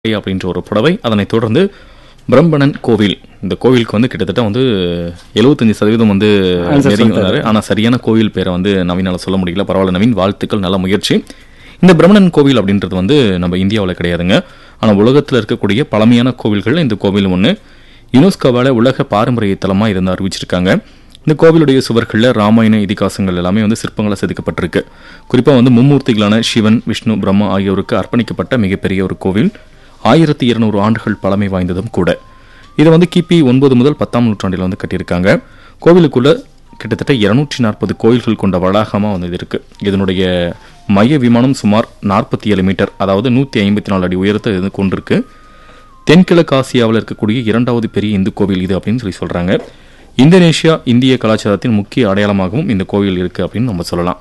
அப்படின்ற ஒரு புடவை அதனைத் தொடர்ந்து பிரம்பணன் கோவில் இந்த கோவிலுக்கு வந்து கிட்டத்தட்ட வந்து எழுபத்தஞ்சு சதவீதம் வந்து நெருங்கி வந்தாரு ஆனால் சரியான கோவில் பேரை வந்து நவீனால சொல்ல முடியல பரவாயில்ல நவீன் வாழ்த்துக்கள் நல்ல முயற்சி இந்த பிரம்மணன் கோவில் அப்படின்றது வந்து நம்ம இந்தியாவில் கிடையாதுங்க ஆனால் உலகத்தில் இருக்கக்கூடிய பழமையான கோவில்கள் இந்த கோவில் ஒன்று யுனெஸ்கோவால் உலக பாரம்பரிய தலமாக இருந்து அறிவிச்சிருக்காங்க இந்த கோவிலுடைய சுவர்களில் ராமாயண இதிகாசங்கள் எல்லாமே வந்து சிற்பங்களை செதுக்கப்பட்டிருக்கு குறிப்பாக வந்து மும்மூர்த்திகளான சிவன் விஷ்ணு பிரம்மா ஆகியோருக்கு அர்ப்பணிக்கப்பட்ட மிகப்பெரிய ஒரு கோவில் ஆயிரத்தி இருநூறு ஆண்டுகள் பழமை வாய்ந்ததும் கூட இதை வந்து கிபி ஒன்பது முதல் பத்தாம் நூற்றாண்டில் வந்து கட்டியிருக்காங்க கோவிலுக்குள்ள கிட்டத்தட்ட இருநூற்றி நாற்பது கோயில்கள் கொண்ட வளாகமாக வந்து இது இருக்கு இதனுடைய மைய விமானம் சுமார் நாற்பத்தி ஏழு மீட்டர் அதாவது நூற்றி ஐம்பத்தி நாலு அடி உயரத்தை இது கொண்டிருக்கு தென்கிழக்கு ஆசியாவில் இருக்கக்கூடிய இரண்டாவது பெரிய இந்து கோவில் இது அப்படின்னு சொல்லி சொல்றாங்க இந்தோனேஷியா இந்திய கலாச்சாரத்தின் முக்கிய அடையாளமாகவும் இந்த கோவில் இருக்கு அப்படின்னு நம்ம சொல்லலாம்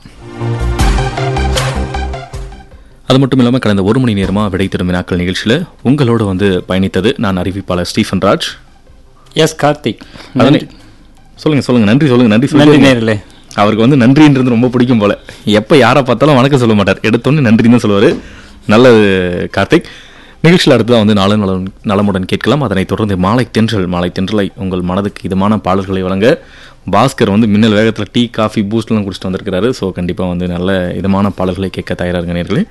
அது மட்டும் இல்லாமல் கடந்த ஒரு மணி நேரமாக விடை திரும்ப நாட்கள் நிகழ்ச்சியில் உங்களோட வந்து பயணித்தது நான் அறிவிப்பாளர் ஸ்டீஃபன் ராஜ் எஸ் கார்த்திக் அதனை சொல்லுங்க சொல்லுங்க நன்றி சொல்லுங்க நன்றி நன்றி சொல்லுங்க நேர்களே அவருக்கு வந்து நன்றின்றது ரொம்ப பிடிக்கும் போல எப்ப யாரை பார்த்தாலும் வணக்கம் சொல்ல மாட்டார் எடுத்தோன்னு நன்றி தான் சொல்லுவாரு நல்லது கார்த்திக் நிகழ்ச்சியில் அடுத்ததான் வந்து நாள நலம் நலமுடன் கேட்கலாம் அதனைத் தொடர்ந்து மாலை தென்றல் மாலை தென்றலை உங்கள் மனதுக்கு இதமான பாடல்களை வழங்க பாஸ்கர் வந்து மின்னல் வேகத்தில் டீ காஃபி பூஸ்ட்லாம் குடிச்சிட்டு வந்திருக்கிறாரு ஸோ கண்டிப்பாக வந்து நல்ல இதமான பாடல்களை கேட்க தயாராக இருங்க நேர்களே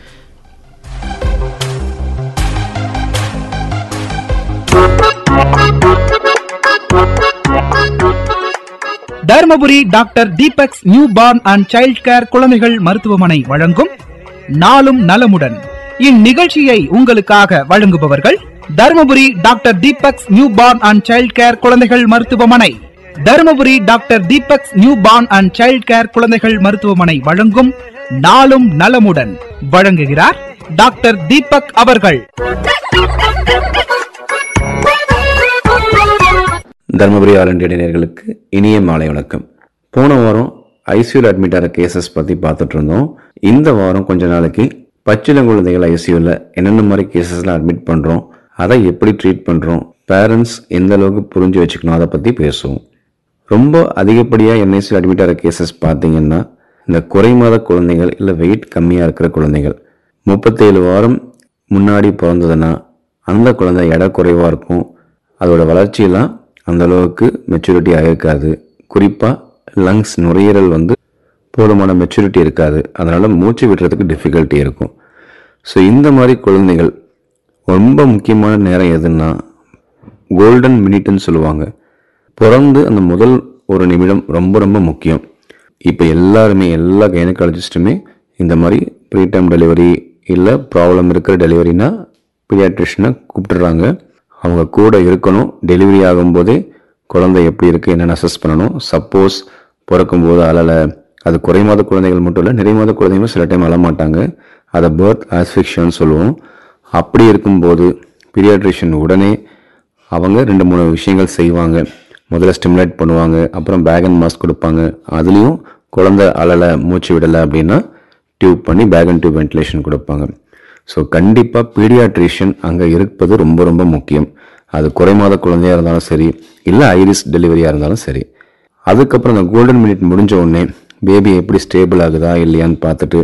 Dharmapuri doctor Deepak's new born and child care குழந்தைகள் மருத்துவமனை வழங்கும் நாளும் நலமுடன் இந்நிகழ்ச்சியை உங்களுக்காக வழங்குபவர்கள் Dharmapuri doctor Deepak's new born and child care குழந்தைகள் மருத்துவமனை Dharmapuri doctor Deepak's new born and child care குழந்தைகள் மருத்துவமனை வழங்கும் நாளும் நலமுடன் வழங்குகிறார் டாக்டர் தீபக் அவர்கள் தருமபுரி ஆல் இண்டியா நேயர்களுக்கு இனிய மாலை வணக்கம் போன வாரம் ஐசியூவில் அட்மிட் ஆகிற கேசஸ் பற்றி பார்த்துட்டு இருந்தோம் இந்த வாரம் கொஞ்ச நாளைக்கு பச்சிளங்குழந்தைகள் ஐசியூவில் என்னென்ன மாதிரி கேசஸ்லாம் அட்மிட் பண்ணுறோம் அதை எப்படி ட்ரீட் பண்ணுறோம் பேரண்ட்ஸ் எந்த அளவுக்கு புரிஞ்சு வச்சுக்கணும் அதை பற்றி பேசுவோம் ரொம்ப அதிகப்படியாக என்ஐசியில் அட்மிட் ஆகிற கேசஸ் பார்த்தீங்கன்னா இந்த குறைமாத குழந்தைகள் இல்லை வெயிட் கம்மியாக இருக்கிற குழந்தைகள் முப்பத்தேழு வாரம் முன்னாடி பிறந்ததுன்னா அந்த குழந்தை எடை குறைவாக இருக்கும் அதோட வளர்ச்சியெல்லாம் அந்த அளவுக்கு மெச்சூரிட்டி ஆகிருக்காது குறிப்பாக லங்ஸ் நுரையீரல் வந்து போதுமான மெச்சூரிட்டி இருக்காது அதனால் மூச்சு விடுறதுக்கு டிஃபிகல்ட்டி இருக்கும் ஸோ இந்த மாதிரி குழந்தைகள் ரொம்ப முக்கியமான நேரம் எதுன்னா கோல்டன் மினிட்னு சொல்லுவாங்க பிறந்து அந்த முதல் ஒரு நிமிடம் ரொம்ப ரொம்ப முக்கியம் இப்போ எல்லாருமே எல்லா கைனகாலஜிஸ்ட்டுமே இந்த மாதிரி ப்ரீ டைம் டெலிவரி இல்லை ப்ராப்ளம் இருக்கிற டெலிவரினா பீடியாட்ரிஷனை கூப்பிட்டுறாங்க அவங்க கூட இருக்கணும் டெலிவரி ஆகும்போதே குழந்தை எப்படி இருக்குது என்னென்னு அசஸ் பண்ணணும் சப்போஸ் பிறக்கும்போது அழலை அது குறைமாத குழந்தைகள் மட்டும் இல்லை நிறைமாத குழந்தைங்களும் சில டைம் அழமாட்டாங்க அதை பேர்த் ஆஸ்ஃபிக்ஷன் சொல்லுவோம் அப்படி இருக்கும்போது பீடியாட்ரிஷியன் உடனே அவங்க ரெண்டு மூணு விஷயங்கள் செய்வாங்க முதல்ல ஸ்டிமுலேட் பண்ணுவாங்க அப்புறம் பேக் அண்ட் மாஸ்க் கொடுப்பாங்க அதுலேயும் குழந்தை அழலை மூச்சு விடலை அப்படின்னா டியூப் பண்ணி பேக் அண்ட் டியூப் வென்டிலேஷன் கொடுப்பாங்க ஸோ கண்டிப்பாக பீடியாட்ரிஷியன் அங்கே இருப்பது ரொம்ப ரொம்ப முக்கியம் அது குறைமாத குழந்தையாக இருந்தாலும் சரி இல்லை ஐரிஸ் டெலிவரியாக இருந்தாலும் சரி அதுக்கப்புறம் அந்த கோல்டன் மினிட் முடிஞ்ச உடனே பேபி எப்படி ஸ்டேபிள் ஆகுதா இல்லையான்னு பார்த்துட்டு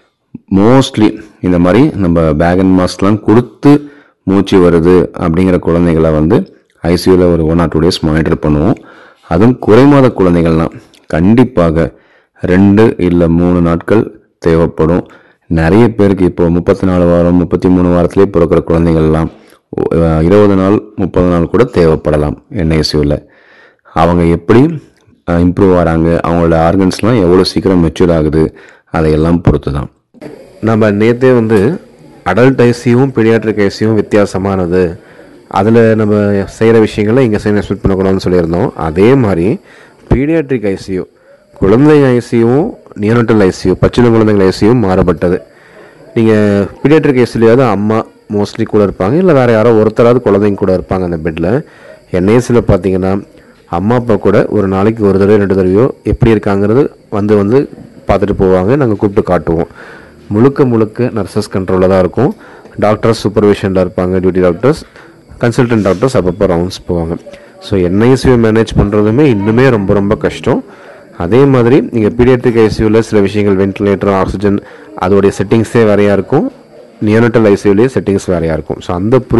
மோஸ்ட்லி இந்த மாதிரி நம்ம பேக் அண்ட் மாஸ்க்லாம் கொடுத்து மூச்சு வருது அப்படிங்கிற குழந்தைகளை வந்து ஐசியூவில் ஒரு one or two days monitor பண்ணுவோம் அதுவும் குறைமாத குழந்தைகள்லாம் கண்டிப்பாக ரெண்டு இல்லை மூணு நாட்கள் தேவைப்படும் நிறைய பேருக்கு இப்போ முப்பத்தி நாலு வாரம் முப்பத்தி மூணு வாரத்திலே பிறக்கிற குழந்தைகள்லாம் அஹ், இருபது நாள் முப்பது நாள் கூட தேவைப்படலாம் என்ஐசியூவில் அவங்க எப்படி இம்ப்ரூவ் ஆகிறாங்க அவங்களோட ஆர்கன்ஸ்லாம் எவ்வளோ சீக்கிரம் மெச்சூர் ஆகுது அதையெல்லாம் பொறுத்து தான் நம்ம நேற்றே வந்து அடல்ட் ஐசியும் பீடியாட்ரிக் ஐசியும் வித்தியாசமானது அதில் நம்ம செய்கிற விஷயங்களை இங்கே செய்ய எக்ஸ்பெக்ட் பண்ணக்கூடாதுன்னு சொல்லியிருந்தோம் அதே மாதிரி பீடியாட்ரிக் ஐசியூ குழந்தை ஐசியும் நியோனட்டல் ஐசியூ பச்சிள குழந்தைகள் ஐசியும் மாறுபட்டது நீங்கள் பீடியாட்ரிக் ஐசியூலையாவது அம்மா மோஸ்ட்லி கூட இருப்பாங்க இல்லை வேறு யாரோ ஒருத்தராவது குழந்தைங்க கூட இருப்பாங்க அந்த பெட்டில் என்ஐசியில் பார்த்தீங்கன்னா அம்மா அப்பா கூட ஒரு நாளைக்கு ஒரு தடவை ரெண்டு தடவையோ எப்படி இருக்காங்கிறது வந்து வந்து பார்த்துட்டு போவாங்க நாங்கள் கூப்பிட்டு காட்டுவோம் முழுக்க முழுக்க நர்சஸ் கண்ட்ரோலில் தான் இருக்கும் டாக்டர்ஸ் சூப்பர்விஷனில் இருப்பாங்க டியூட்டி டாக்டர்ஸ் கன்சல்டன்ட் டாக்டர்ஸ் அப்பப்போ ரவுண்ட்ஸ் போவாங்க ஸோ என்ஐசியூ மேனேஜ் பண்ணுறதுமே இன்னுமே ரொம்ப ரொம்ப கஷ்டம் அதே மாதிரி நீங்கள் பீடியாட்ரிக் ஐசியூவில் சில விஷயங்கள் வென்டிலேட்டர் ஆக்சிஜன் அதோடைய செட்டிங்ஸே வேறையாக இருக்கும் நியோனட்டல் ஐசியூலேயே செட்டிங்ஸ் வேறையாக இருக்கும் ஸோ அந்த புரி